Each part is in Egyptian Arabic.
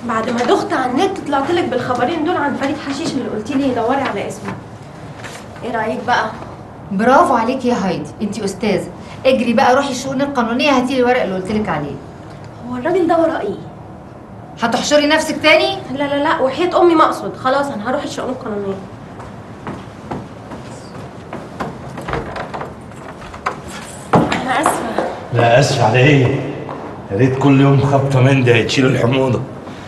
بعد ما دخت على النت طلعت لك بالخبرين دول عن فريد حشيش اللي قلتي لي دوري على اسمه ايه رايك بقى برافو عليكي يا هايدي انتي استاذه اجري بقى روحي الشؤون القانونيه هاتي لي الورق اللي قلت لك عليه هو الراجل ده وراه ايه هتحشري نفسك تاني لا لا لا وحياة امي ما اقصد خلاص انا هروح الشؤون القانونيه انا اسفه لا اسف على ايه يا ريت كل يوم خبطه من ده تشيل الحموضه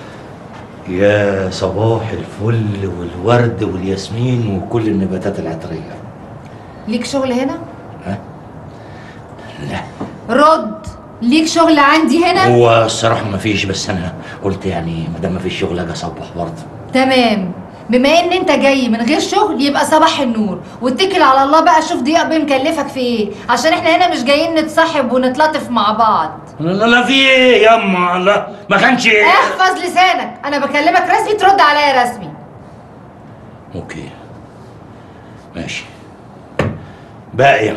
يا صباح الفل والورد والياسمين وكل النباتات العطريه ليك شغل هنا ها لا رد ليك شغل عندي هنا هو الصراحه ما فيش بس انا قلت يعني ما دام ما فيش شغل اجي اصبح برضه تمام بما ان انت جاي من غير شغل يبقى صباح النور واتكل على الله بقى شوف دي قبل مكلفك في ايه عشان احنا هنا مش جايين نتصاحب ونتلطف مع بعض لا لا لا في ايه ياما لا ما كانش احفظ لسانك انا بكلمك رسمي ترد عليا رسمي اوكي ماشي باقيه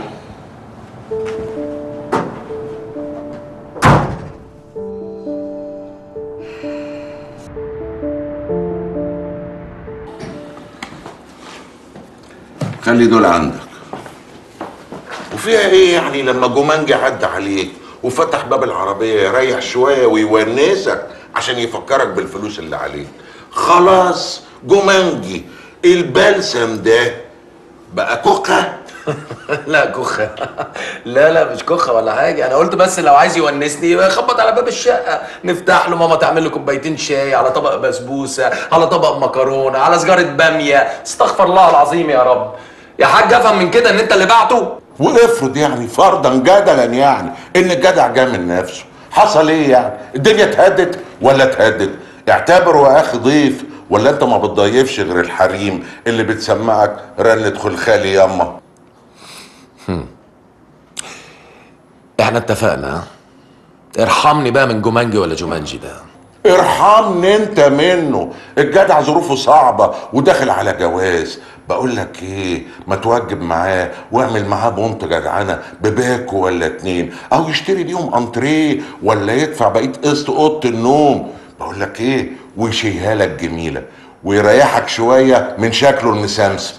خلي دول عندك وفيها ايه يعني لما جومانجي عدى عليك وفتح باب العربية يريح شوية ويونسك عشان يفكرك بالفلوس اللي عليك خلاص جومانجي البلسم ده بقى كوكا لا كخة لا لا مش كخة ولا حاجة أنا قلت بس لو عايز يونسني يبقى يخبط على باب الشقة نفتح له ماما تعمل له كوبايتين شاي على طبق بسبوسة على طبق مكرونة على سجارة بامية استغفر الله العظيم يا رب يا حاج افهم من كده ان انت اللي بعته وافرض يعني فرضا جدلا يعني ان الجدع جه من نفسه حصل ايه يعني الدنيا اتهدت ولا اتهدت اعتبره يا اخي ضيف ولا انت ما بتضيفش غير الحريم اللي بتسمعك رنة خلخالي ياما احنا اتفقنا ها؟ ارحمني بقى من جومانجي ولا جومانجي ده ارحمني انت منه الجدع ظروفه صعبة وداخل على جواز بقول لك ايه ما توجب معاه واعمل معاه بونت جدعنة بباكو ولا اتنين او يشتري بيهم انتريه ولا يدفع بقية قسط اوضة النوم بقول لك ايه ويشيها لك جميلة ويريحك شوية من شكله المسامسم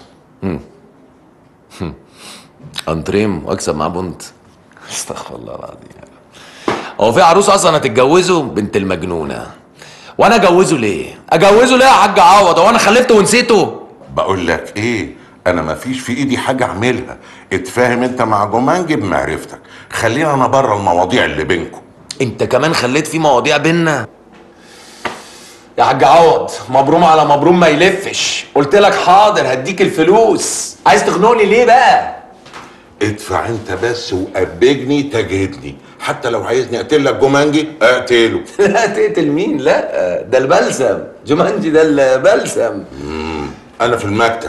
انتريم واكسب معاه بنت استغفر الله العظيم هو في عروس اصلا هتتجوزه بنت المجنونه وانا اجوزه ليه اجوزه ليه يا حاج عوض هو انا خلفته ونسيته بقول لك ايه انا ما فيش في ايدي حاجه اعملها اتفاهم انت مع جومانجي بمعرفتك خلينا انا بره المواضيع اللي بينكم انت كمان خليت في مواضيع بينا يا حاج عوض مبروم على مبروم ما يلفش قلت لك حاضر هديك الفلوس عايز تخنقني ليه بقى ادفع انت بس وقبجني تجهدني حتى لو عايزني اقتل لك جومانجي اقتله لا تقتل مين لا ده البلسم جومانجي ده البلسم انا في المكتب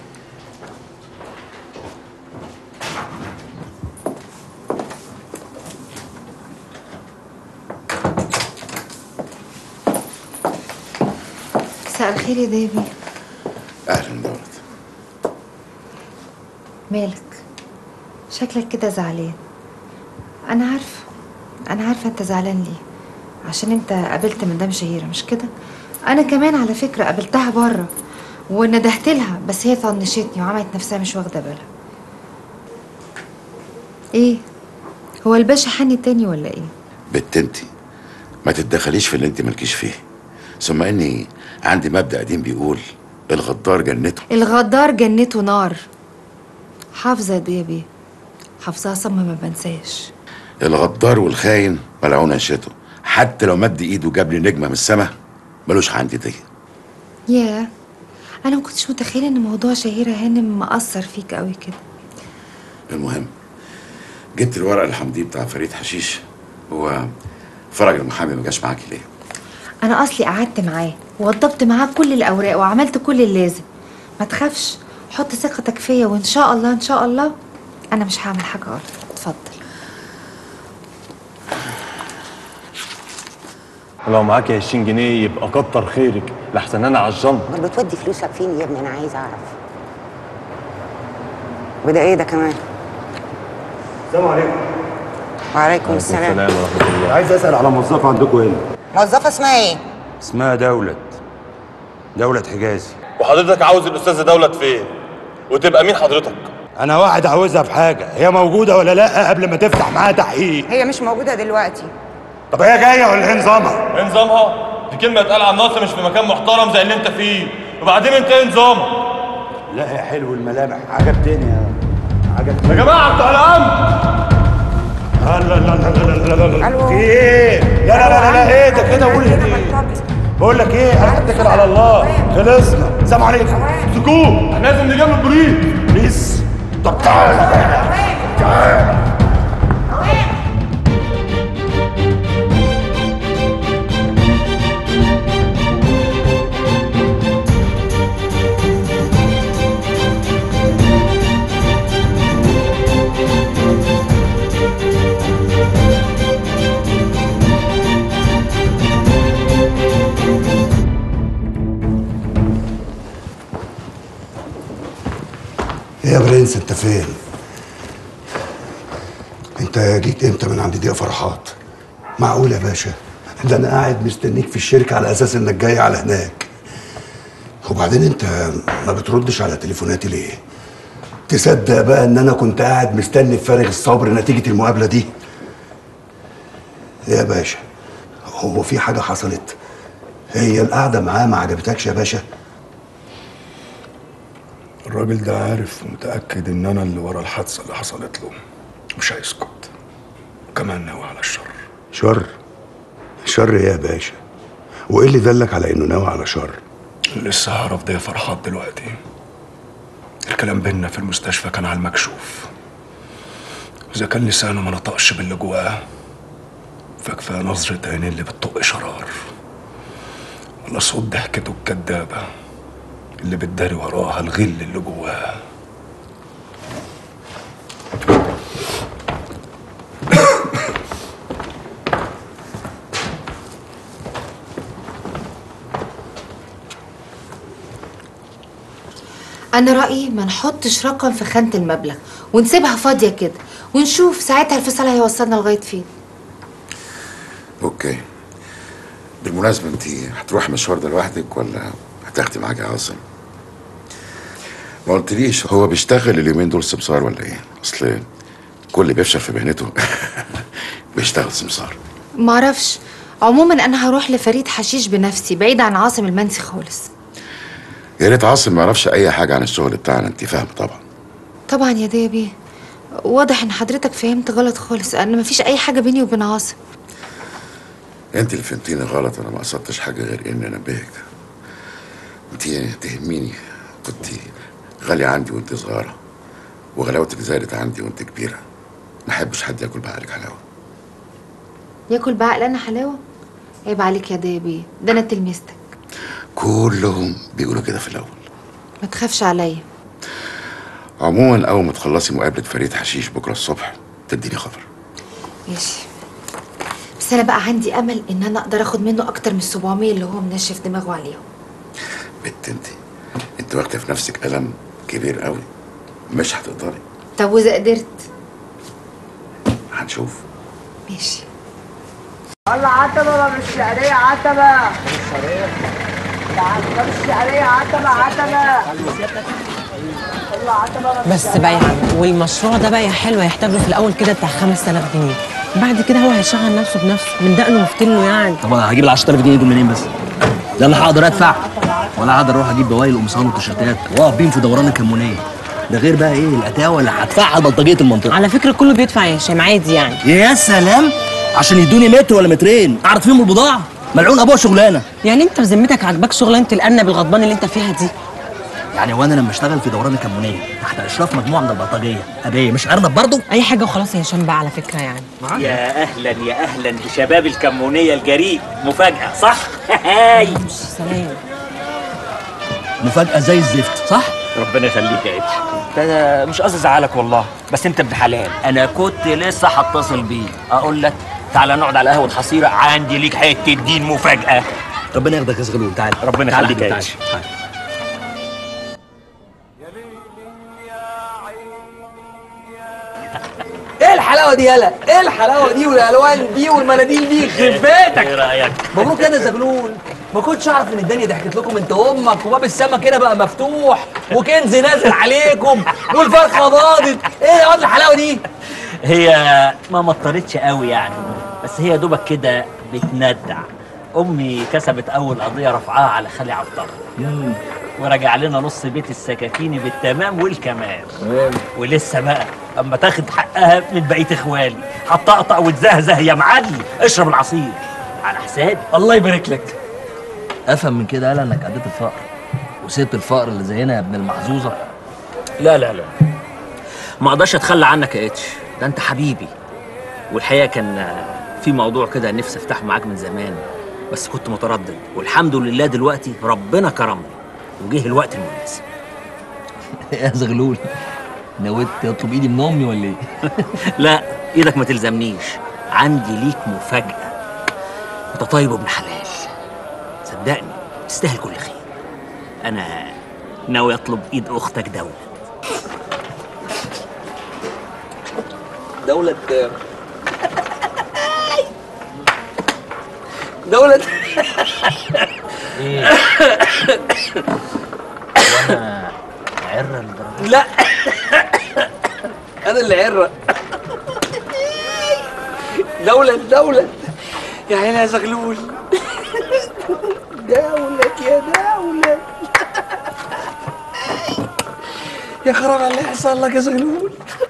مساء الخير يا ديبي اهلا دولت مالك شكلك كده زعلان انا عارفه انا عارفه انت زعلان ليه عشان انت قابلت مدام شهيره مش كده انا كمان على فكره قابلتها بره وندهت لها بس هي طنشتني وعملت نفسها مش واخده بالها ايه هو الباشا حني تاني ولا ايه بنت انت ما تتدخليش في اللي انت مالكيش فيه ثم اني عندي مبدأ قديم بيقول الغدار جنته الغدار جنته نار حافظه يا بيه بيه حافظاها صم ما بنساش الغدار والخاين ملعون عيشته حتى لو مد ايده وجاب لي نجمه من السما ملوش عندي دي ياه انا ما كنتش متخيله ان موضوع شهيره هانم مأثر فيك قوي كده المهم جبت الورق الحمدي بتاع فريد حشيش هو فرج المحامي ما جاش معاكي ليه انا اصلي قعدت معاه ووضبت معاه كل الاوراق وعملت كل اللازم ما تخافش حط ثقتك فيا وان شاء الله ان شاء الله انا مش هعمل حاجه غلط اتفضل لو معاك 20 جنيه يبقى كتر خيرك لحسن انا عجنت امال بتودي فلوسك فين يا ابني انا عايز اعرف وده ايه ده كمان السلام عليكم وعليكم السلام ورحمه الله عايز اسال على موظفه عندكم هنا موظفه اسمها ايه اسمها دولت دولت حجازي وحضرتك عاوز الاستاذه دولت فين وتبقى مين حضرتك انا واحد عاوزها في حاجه هي موجوده ولا لا قبل ما تفتح معاها تحقيق هي مش موجوده دلوقتي طب هي جايه ولا ايه نظامها ايه نظامها دي كلمه اتقال عن ناصر مش في مكان محترم زي اللي انت فيه وبعدين انت ايه نظامك لا يا حلو الملامح عجبتني يا عجبتني يا جماعه بتوع الامن لا لا لا لا لا لا لا لا في ايه لا لا لا لا ايه ده كده قول ايه بقول لك ايه انا هتكل على الله خلصنا سلام عليكم سكوت احنا لازم نجيب له البوليس بليز طب تعال تعال ايه يا برنس انت فين؟ انت جيت امتى من عند دي فرحات؟ معقول يا باشا ده انا قاعد مستنيك في الشركه على اساس انك جاي على هناك وبعدين انت ما بتردش على تليفوناتي ليه؟ تصدق بقى ان انا كنت قاعد مستني بفارغ الصبر نتيجه المقابله دي؟ إيه يا باشا هو في حاجه حصلت؟ هي القعده معاه ما عجبتكش يا باشا؟ الراجل ده عارف ومتأكد إن أنا اللي ورا الحادثة اللي حصلت له مش هيسكت كمان ناوي على الشر شر؟ شر إيه يا باشا؟ وإيه اللي دلك على إنه ناوي على شر؟ لسه هعرف ده فرحات دلوقتي الكلام بينا في المستشفى كان على المكشوف إذا كان لسانه ما نطقش باللي جواه فكفاية نظرة عينيه اللي بتطق شرار ولا صوت ضحكته الكدابة اللي بتداري وراها الغل اللي جواها انا رايي ما نحطش رقم في خانه المبلغ ونسيبها فاضيه كده ونشوف ساعتها الفصل هيوصلنا لغايه فين اوكي بالمناسبة انت هتروحي المشوار ده لوحدك ولا هتاخدي معاك عاصم؟ ما قلتليش هو بيشتغل اليومين دول سمسار ولا ايه؟ اصل كل اللي بيفشل في مهنته بيشتغل سمسار معرفش عموما انا هروح لفريد حشيش بنفسي بعيد عن عاصم المنسي خالص يا ريت عاصم ما يعرفش اي حاجة عن الشغل بتاعنا انت فاهمة طبعا طبعا يا ديبي واضح ان حضرتك فهمت غلط خالص انا مفيش اي حاجه بيني وبين عاصم انت اللي فهمتيني غلط انا ما قصدتش حاجة غير اني انبهك انت تهميني كنت غالية عندي وانت صغيرة وغلاوتك زادت عندي وانت كبيرة ما احبش حد ياكل بعقلك حلاوة ياكل بعقل انا حلاوه عيب عليك يا ديبي ده انا تلميذتك كلهم بيقولوا كده في الاول ما تخافش عليا عموما اول ما تخلصي مقابلة فريد حشيش بكرة الصبح تديني خبر ماشي بس انا بقى عندي امل ان انا اقدر اخد منه اكتر من 700 اللي هو منشف دماغه عليهم بنت انت انت واخده في نفسك قلم كبير قوي مش هتقدري طب واذا قدرت هنشوف ماشي والله عتبة مش شعرية عتبة مش شعرية عتبة عتبة والله عتبة بس بقى يا عم والمشروع ده بقى يا حلوه يحتاج له في الاول كده بتاع 5000 جنيه بعد كده هو هيشغل نفسه بنفسه من دقنه وفتنه يعني طب انا هجيب ال 10000 جنيه دول منين بس؟ ده انا هقدر ادفع ولا هقدر اروح اجيب بواقي القمصان والتيشيرتات واقف بيهم في دوران الكمونيه ده غير بقى ايه الاتاوه اللي هدفعها لبلطجيه المنطقه على فكره كله بيدفع يا هشام عادي يعني يا سلام عشان يدوني متر ولا مترين اعرض فيهم البضاعه ملعون ابوها شغلانه يعني انت بذمتك عاجباك شغلانه الارنب الغضبان اللي انت فيها دي يعني وانا لما اشتغل في دوران الكمونيه تحت اشراف مجموعه من البلطجيه ابقى ايه مش ارنب برضه اي حاجه وخلاص يا هشام بقى على فكره يعني يا اهلا يا اهلا بشباب الكمونيه الجريء مفاجاه صح هاي سلام مفاجاه زي الزفت صح ربنا يخليك يا اتش ده مش قصدي ازعلك والله بس انت ابن حلال انا كنت لسه هتصل بيه اقول لك تعالى نقعد على قهوه الحصيره عندي ليك حته دين مفاجاه ربنا ياخدك يا زغلول تعالى ربنا تعالى يخليك يا تعالى. اتش ايه الحلاوه دي يالا ايه الحلاوه دي والالوان دي والمناديل دي يخرب بيتك ايه رايك مبروك يا زغلول ما كنتش اعرف ان الدنيا ضحكت لكم انت وامك وباب السما كده بقى مفتوح وكنز نازل عليكم والفرخه باضت ايه يا واد الحلاوه دي هي ما مطرتش قوي يعني بس هي دوبك كده بتندع امي كسبت اول قضيه رفعها على خالي عبد الله ورجع لنا نص بيت السكاكيني بالتمام والكمال ولسه بقى اما تاخد حقها من بقيه اخوالي هتطقطق وتزهزه يا معلم اشرب العصير على حسابي الله يبارك لك افهم من كده قال انك عديت الفقر وسبت الفقر اللي زينا يا ابن المحظوظه لا لا لا ما اقدرش اتخلى عنك يا اتش ده انت حبيبي والحقيقه كان في موضوع كده نفسي افتحه معاك من زمان بس كنت متردد والحمد لله دلوقتي ربنا كرمني وجه الوقت المناسب يا زغلول نويت تطلب ايدي من امي ولا ايه لا ايدك ما تلزمنيش عندي ليك مفاجاه انت طيب وابن حلال صدقني تستاهل كل خير انا ناوي اطلب ايد اختك دوله دولة دولة ايه وانا عره لدرجه لا انا اللي عرة دولة دولة يا عيني يا زغلول دولة يا دولة يا خراب على اللي يحصل لك يا زغلول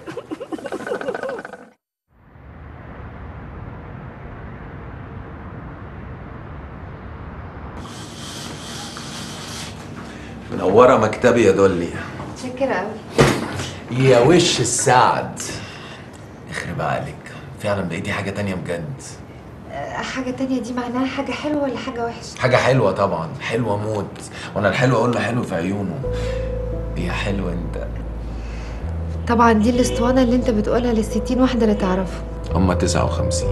منوره مكتبي يا دولي متشكرة قوي يا وش السعد يخرب عليك فعلا بقيتي حاجه تانية بجد حاجة تانية دي معناها حاجة حلوة ولا حاجة وحشة؟ حاجه حلوه طبعا حلوه موت وانا الحلو اقول له حلو في عيونه يا حلو انت طبعا دي الاسطوانة اللي انت بتقولها للستين واحدة اللي تعرفه هما 59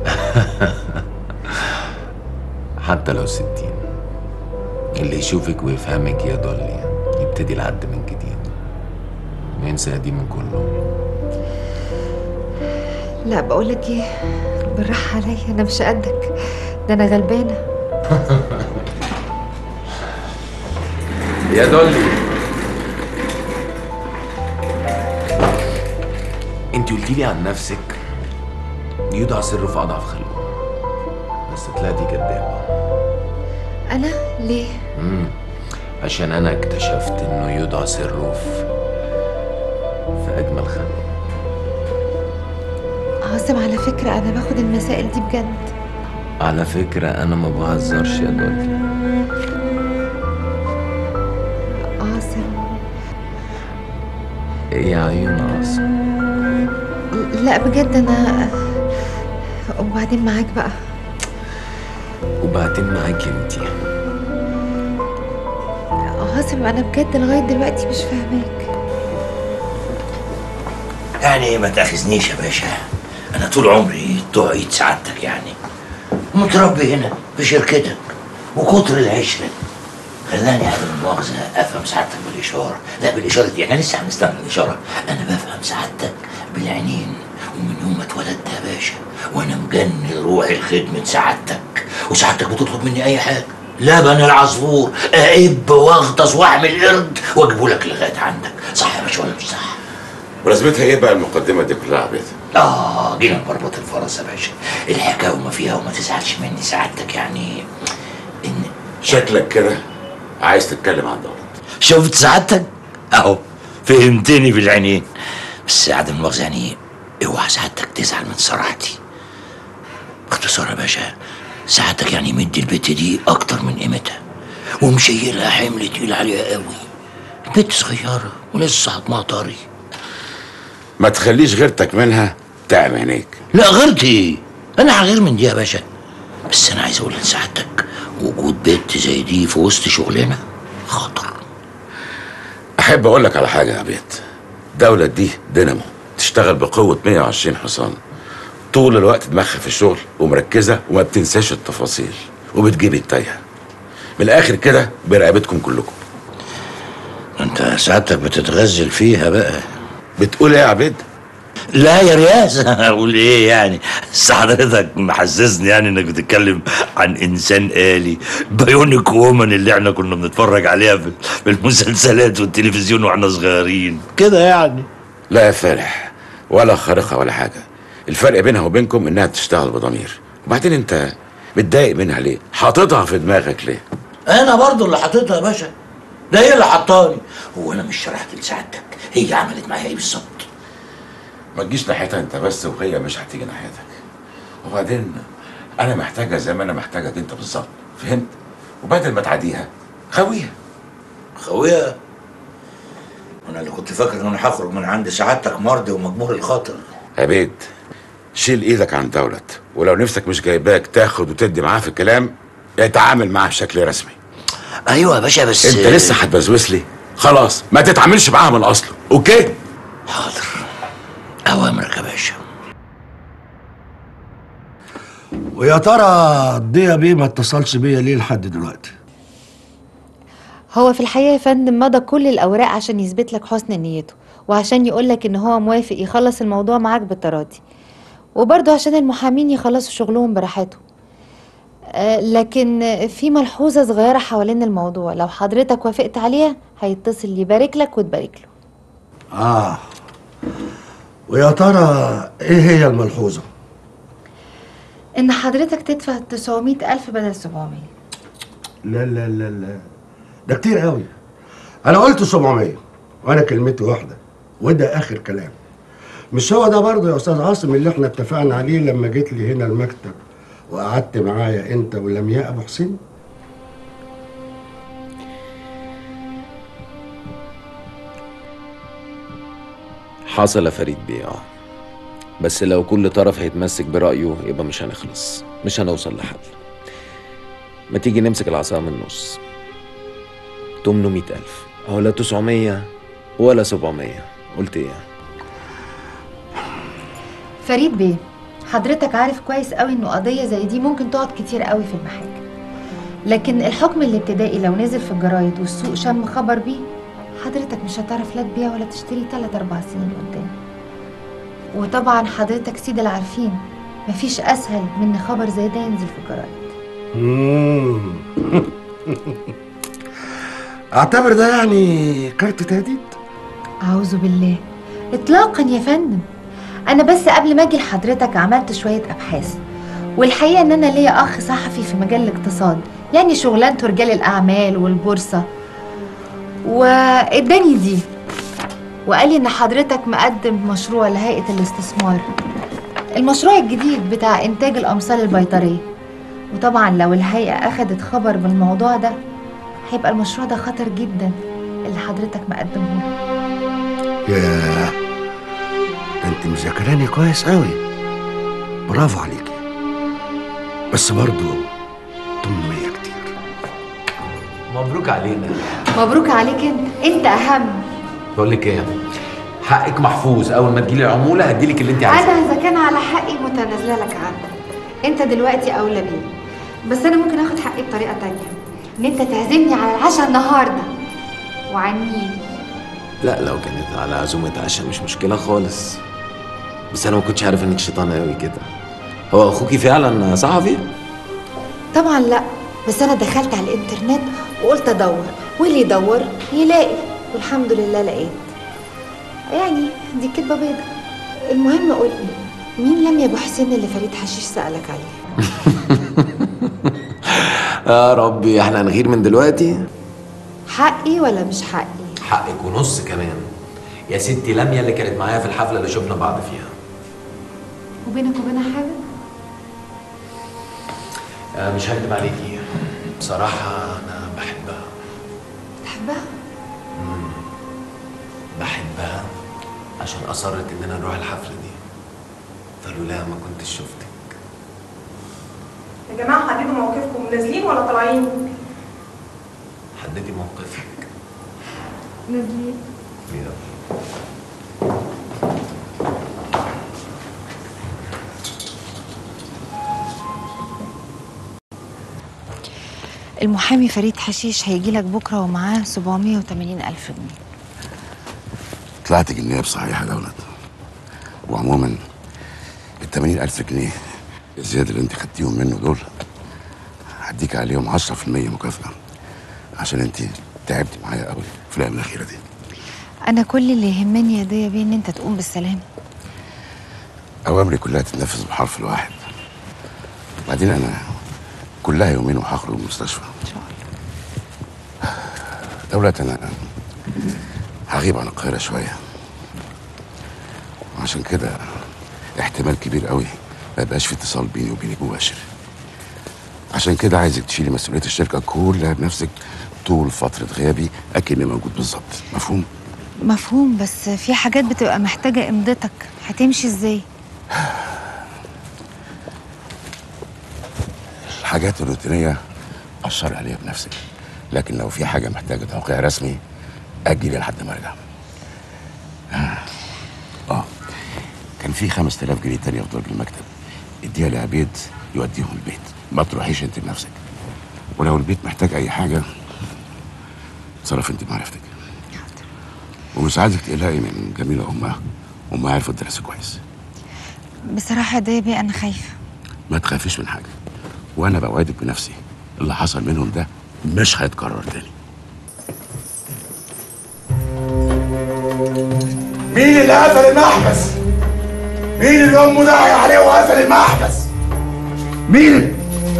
حتى لو 60 اللي يشوفك ويفهمك يا دولي يبتدي العد من جديد وينسى قديمه كله لا بقولك ايه بالراحة عليا انا مش قدك ده انا غلبانة يا دولي انت قلتي لي عن نفسك يوضع سره في اضعف خلقه بس طلعتي كدابه انا ليه؟ امم عشان انا اكتشفت انه يوضع سره في في اجمل خلقه عاصم على فكرة انا باخد المسائل دي بجد على فكرة أنا ما بهزرش يا دولي عاصم يا عيون عاصم لا بجد انا وبعدين معاك بقى وبعدين معاكي انتي عاصم انا بجد لغاية دلوقتي مش فاهماك يعني ما تاخذنيش يا باشا انا طول عمري تعيد سعادتك يعني متربي هنا في شركتك وكتر العشره خلاني عدم المؤاخذه افهم سعادتك بالاشاره لا بالاشاره دي احنا لسه هنستنى الاشاره انا بفهم سعادتك بالعينين ومن يوم ما اتولدت يا باشا وانا مجني روحي لخدمه سعادتك وسعادتك بتطلب مني اي حاجه لبن العصفور اقب واغطس واعمل قرد واجيبه لك لغايه عندك صح يا باشا ولا مش صح؟ ولازمتها ايه بقى المقدمه دي كلها يا عبيد اه جينا مربط الفرس يا باشا الحكايه وما فيها وما تزعلش مني سعادتك يعني شكلك كده عايز تتكلم عن دولة شفت سعادتك اهو فهمتني بالعينين بس عدم المؤاخذه يعني اوعى سعادتك تزعل من صراحتي باختصار يا باشا سعادتك يعني مدي البت دي اكتر من قيمتها ومشيلها حمل تقيل عليها قوي البت صغيره ولسه هطمها طري ما تخليش غيرتك منها تعب عينيك لا غيرتي انا هغير من دي يا باشا بس انا عايز اقول لسعادتك وجود بنت زي دي في وسط شغلنا احب اقول لك على حاجه يا عبيد دولة دي دينامو تشتغل بقوه 120 حصان طول الوقت دماغها في الشغل ومركزه وما بتنساش التفاصيل وبتجيب التايهه من الاخر كده برقبتكم كلكم انت سعادتك بتتغزل فيها بقى بتقول ايه يا عبيد لا يا رياس اقول ايه يعني بس حضرتك محسسني يعني انك بتتكلم عن انسان آلي بايونيك وومن اللي احنا كنا بنتفرج عليها في في المسلسلات والتلفزيون واحنا صغيرين كده يعني لا يا فالح ولا خارقه ولا حاجه الفرق بينها وبينكم انها بتشتغل بضمير وبعدين انت متضايق منها ليه حاططها في دماغك ليه انا برضو اللي حطيتها يا باشا ده هي اللي حطاني هو انا مش شرحت لسعادتك هي عملت معايا ايه بالظبط ما تجيش ناحيتها انت بس وهي مش هتيجي ناحيتك وبعدين انا محتاجها زي ما انا محتاجك انت بالظبط فهمت وبدل ما تعاديها خويها خويها انا اللي كنت فاكر ان انا هخرج من عند سعادتك مرضي ومجمور الخاطر عبيد شيل ايدك عن دولت ولو نفسك مش جايباك تاخد وتدي معاه في الكلام اتعامل معاه بشكل رسمي ايوه يا باشا بس انت لسه هتبزوس لي خلاص ما تتعاملش معاها من اصله اوكي حاضر اوامرك يا باشا ويا ترى الضيا بيه ما اتصلش بيا ليه لحد دلوقتي هو في الحقيقة يا فندم مضى كل الأوراق عشان يثبت لك حسن نيته وعشان يقول لك إن هو موافق يخلص الموضوع معاك بالتراضي وبرضه عشان المحامين يخلصوا شغلهم براحتهم آه، لكن في ملحوظة صغيرة حوالين الموضوع لو حضرتك وافقت عليها هيتصل يبارك لك وتبارك له اه ويا ترى ايه هي الملحوظه إن حضرتك تدفع 900 ألف بدل 700 لا لا لا لا ده كتير قوي انا قلت 700 وانا كلمتي واحده وده اخر كلام مش هو ده برضه يا استاذ عاصم اللي احنا اتفقنا عليه لما جيت لي هنا المكتب وقعدت معايا انت ولمياء ابو حسين حصل يا فريد بيه اه بس لو كل طرف هيتمسك برأيه يبقى مش هنخلص مش هنوصل لحل ما تيجي نمسك العصا من النص 800 ألف أو لا 900 ولا 700 قلت إيه فريد بيه حضرتك عارف كويس قوي انه قضيه زي دي ممكن تقعد كتير قوي في المحاكم لكن الحكم الابتدائي لو نزل في الجرايد والسوق شم خبر بيه حضرتك مش هتعرف لا تبيع ولا تشتري تلات اربع سنين قدام وطبعا حضرتك سيد العارفين مفيش اسهل من ان خبر زي ده ينزل في الجرايد مم. اعتبر ده يعني كارت تهديد أعوذ بالله إطلاقا يا فندم أنا بس قبل ما أجي لحضرتك عملت شوية أبحاث والحقيقة إن أنا ليا أخ صحفي في مجال الاقتصاد يعني شغلانته رجال الأعمال والبورصة وإداني دي وقال لي إن حضرتك مقدم مشروع لهيئة الاستثمار المشروع الجديد بتاع إنتاج الأمصال البيطرية وطبعا لو الهيئة أخدت خبر بالموضوع ده هيبقى المشروع ده خطر جدا اللي حضرتك مقدمه له ياه ده انت مذاكراني كويس قوي برافو عليكي بس برضه 800 كتير مبروك علينا مبروك عليك انت انت اهم بقول لك ايه حقك محفوظ اول ما تجيلي العموله هديلك اللي انت عايزاه انا اذا كان على حقي متنازله لك عنه انت دلوقتي اولى بيه بس انا ممكن اخد حقي بطريقه تانية ان انت تعزمني على العشاء النهارده وعني لا لو كانت على عزومه عشاء مش مشكله خالص بس انا ما كنتش عارف انك شيطانه قوي كده هو اخوكي فعلا صحفي طبعا لا بس انا دخلت على الانترنت وقلت ادور واللي يدور يلاقي والحمد لله لقيت يعني دي كدبه بيضه المهم قول لي مين لم يا ابو حسين اللي فريد حشيش سالك عليه يا ربي احنا هنغير من دلوقتي حقي ولا مش حقي حقك ونص كمان يا ستي لميا اللي كانت معايا في الحفله اللي شفنا بعض فيها وبينك وبينها حاجه آه مش هكدب عليكي بصراحه انا بحبها تحبها مم. بحبها عشان اصرت اننا نروح الحفله دي فلولا ما كنتش شفتك يا جماعه حددوا موقفكم نازلين ولا طالعين حددي موقفك نازلين يلا المحامي فريد حشيش هيجي لك بكره ومعاه 780 الف جنيه طلعت جنيه صحيح يا دولت وعموما ال 80000 جنيه الزياده اللي انت خدتيهم منه دول هديك عليهم 10% مكافاه عشان انت تعبتي معايا قوي في الايام الاخيره دي انا كل اللي يهمني يا ديا بيه ان انت تقوم بالسلام اوامري كلها تتنفذ بحرف الواحد بعدين انا كلها يومين وهخرج من المستشفى ان شاء الله دولت انا هغيب عن القاهره شويه وعشان كده احتمال كبير قوي ما يبقاش في اتصال بيني وبينك مباشر عشان كده عايزك تشيلي مسؤوليه الشركه كلها بنفسك طول فتره غيابي اكني موجود بالظبط مفهوم مفهوم بس في حاجات بتبقى محتاجه امضتك هتمشي ازاي الحاجات الروتينيه اشر عليها بنفسك لكن لو في حاجه محتاجه توقيع رسمي اجلي لحد ما ارجع اه كان في 5000 جنيه تانية في درج المكتب اديها لعبيد يوديهم البيت ما تروحيش انت بنفسك ولو البيت محتاج اي حاجه تصرف انت معرفتك ومش عايزك تقلقي من جميله امها امها عرفت تدرسي كويس بصراحه يا ديا بيه انا خايفه ما تخافيش من حاجه وانا بوعدك بنفسي اللي حصل منهم ده مش هيتكرر تاني مين اللي قفل المحبس؟ مين اللي امه داعي عليه وقفل المحبس؟ مين؟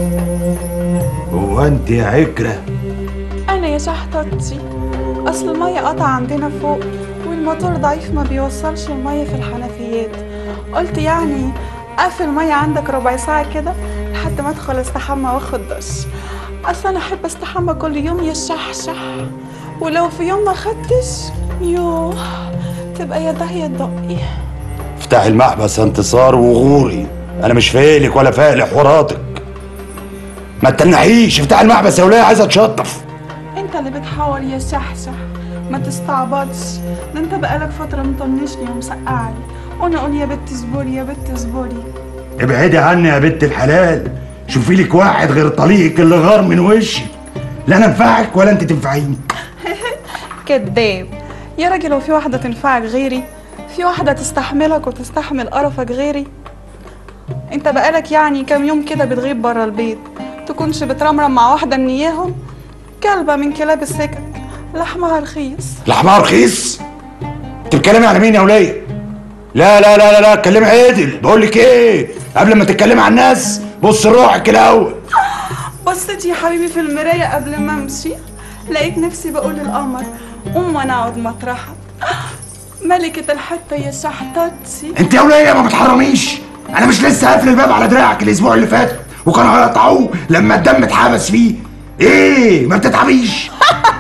هو انت يا عكرة أنا يا شحطتي أصل المية قطع عندنا فوق والموتور ضعيف ما بيوصلش المية في الحنفيات قلت يعني أقفل المية عندك ربع ساعة كده لحد ما أدخل أستحمى وآخد دش أصل أنا أحب أستحمى كل يوم يا شحشح ولو في يوم ما خدتش يوه تبقى يا ده يا دقي افتح المحبس يا انتصار وغوري انا مش فايقلك ولا فايق حواراتك ما تنحيش افتح المحبس يا وليه عايزه اتشطف انت اللي بتحاول يا شحشح ما تستعبطش ده انت بقالك فترة مطنشني ومسقعلي وانا اقول يا بت اصبري يا بت اصبري ابعدي عني يا بنت الحلال شوفي لك واحد غير طليقك اللي غار من وشي لا انا انفعك ولا انت تنفعيني كداب يا راجل لو في واحدة تنفعك غيري في واحدة تستحملك وتستحمل قرفك غيري انت بقالك يعني كام يوم كده بتغيب برا البيت تكونش بترمرم مع واحدة من اياهم كلبة من كلاب السكك لحمها رخيص لحمها رخيص انت بتتكلمي على مين يا وليه لا لا لا لا لا اتكلمي عدل بقول لك ايه قبل ما تتكلمي على الناس بص لروحك الاول بصيت يا حبيبي في المراية قبل ما امشي لقيت نفسي بقول للقمر قوم وانا اقعد مطرحك ملكة الحتة يا شحطتي انت يا وليه ما بتحرميش انا مش لسه قافل الباب على دراعك الاسبوع اللي فات وكانوا هيقطعوه لما الدم اتحبس فيه ايه ما بتتعبيش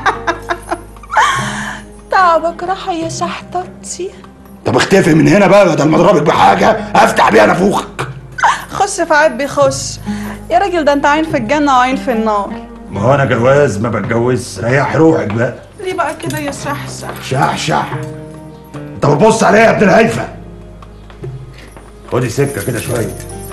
تعبك راحة يا شحطتي طب اختفي من هنا بقى بدل ما اضربك بحاجه افتح بيها نافوخك خش في عيب بيخش يا راجل ده انت عين في الجنة وعين في النار ما هو انا جواز ما بتجوزش ريح روحك بقى ليه بقى كده يا شحشح شحشح انت بتبص عليا يا ابن الهيفا خدي سكه كده شويه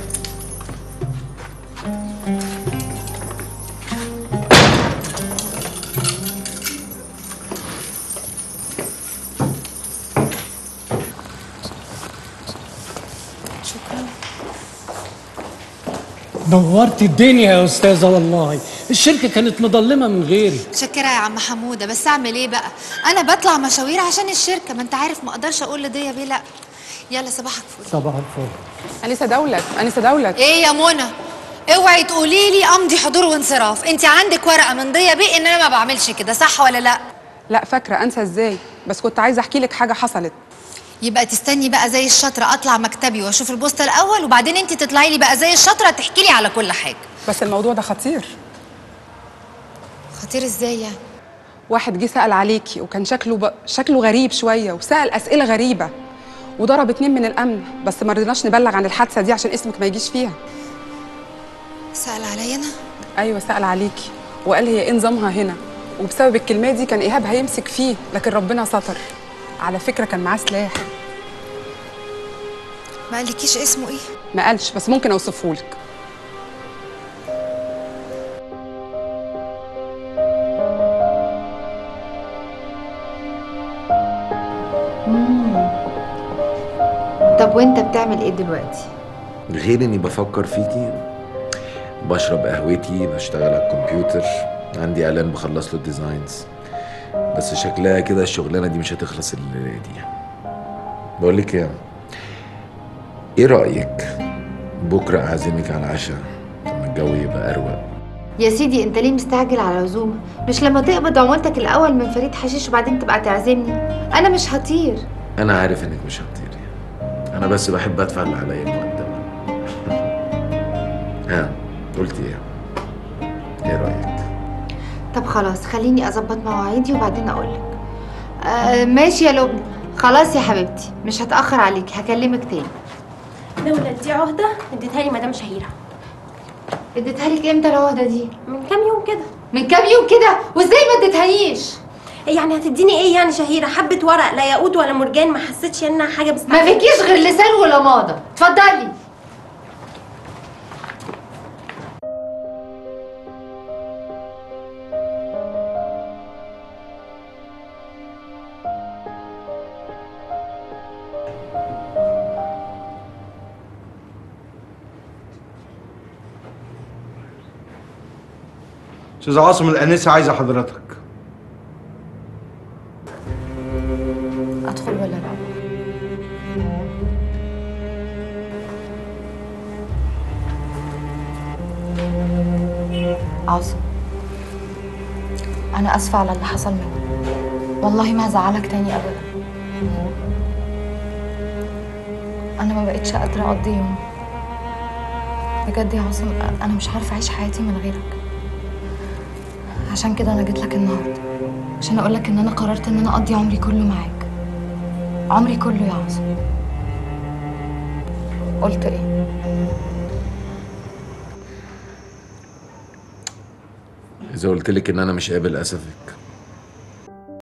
نورت الدنيا يا استاذه والله الشركه كانت مظلمه من غيري شكرا يا عم حموده بس اعمل ايه بقى انا بطلع مشاوير عشان الشركه ما انت عارف ما اقدرش اقول لديا بيه لا يلا صباحك فل صباح الفل انسه دولت انسه دولت ايه يا منى اوعي تقولي لي امضي حضور وانصراف انت عندك ورقه من ضيا بيه ان انا ما بعملش كده صح ولا لا لا فاكره انسى ازاي بس كنت عايزه احكي لك حاجه حصلت يبقى تستني بقى زي الشاطره اطلع مكتبي واشوف البوسطه الاول وبعدين انت تطلعي لي بقى زي الشاطره تحكي لي على كل حاجه بس الموضوع ده خطير خطير ازاي يعني واحد جه سأل عليكي وكان شكله ب... شكله غريب شويه وسأل اسئله غريبه وضرب اتنين من الامن بس ما رضيناش نبلغ عن الحادثه دي عشان اسمك ما يجيش فيها سأل عليا انا ايوه سأل عليكي وقال هي ايه نظامها هنا وبسبب الكلمه دي كان ايهاب هيمسك فيه لكن ربنا ستر على فكره كان معاه سلاح ما قالكيش اسمه ايه ما قالش بس ممكن اوصفه لك طب طب وانت بتعمل ايه دلوقتي غير اني بفكر فيكي بشرب قهوتي بشتغل على الكمبيوتر عندي اعلان بخلص له الديزاينز بس شكلها كده الشغلانه دي مش هتخلص الليله دي بقول لك ايه ايه رايك بكره اعزمك على العشاء لما الجو يبقى اروق يا سيدي انت ليه مستعجل على العزومه مش لما تقبض عمولتك الاول من فريد حشيش وبعدين تبقى تعزمني انا مش هطير انا عارف انك مش هتطيري انا بس بحب ادفع اللي عليا مقدما ها قلت ايه ايه رايك طب خلاص خليني اظبط مواعيدي وبعدين اقولك آه ماشي يا لبنى خلاص يا حبيبتي مش هتاخر عليكي هكلمك تاني دولة دي عهدة اديتها لي مدام شهيرة اديتها لك امتى العهدة دي؟ من كام يوم كده من كام يوم كده وازاي ما اديتهانيش؟ يعني هتديني ايه يعني شهيرة حبة ورق لا ياقوت ولا مرجان ما حسيتش انها حاجة بس ما فيكيش غير لسان ولا ماضة اتفضلي استاذ عاصم الانسه عايزه حضرتك ادخل ولا لا؟ عاصم أنا آسفة على اللي حصل مني والله ما هزعلك تاني أبدا أنا ما بقتش قادرة أقضي يوم بجد يا عاصم أنا مش عارفة أعيش حياتي من غيرك عشان كده أنا جيت لك النهاردة عشان أقول لك إن أنا قررت إن أنا أقضي عمري كله معاك عمري كله يا عاصم قلت إيه؟ اذا قلت لك ان انا مش قابل اسفك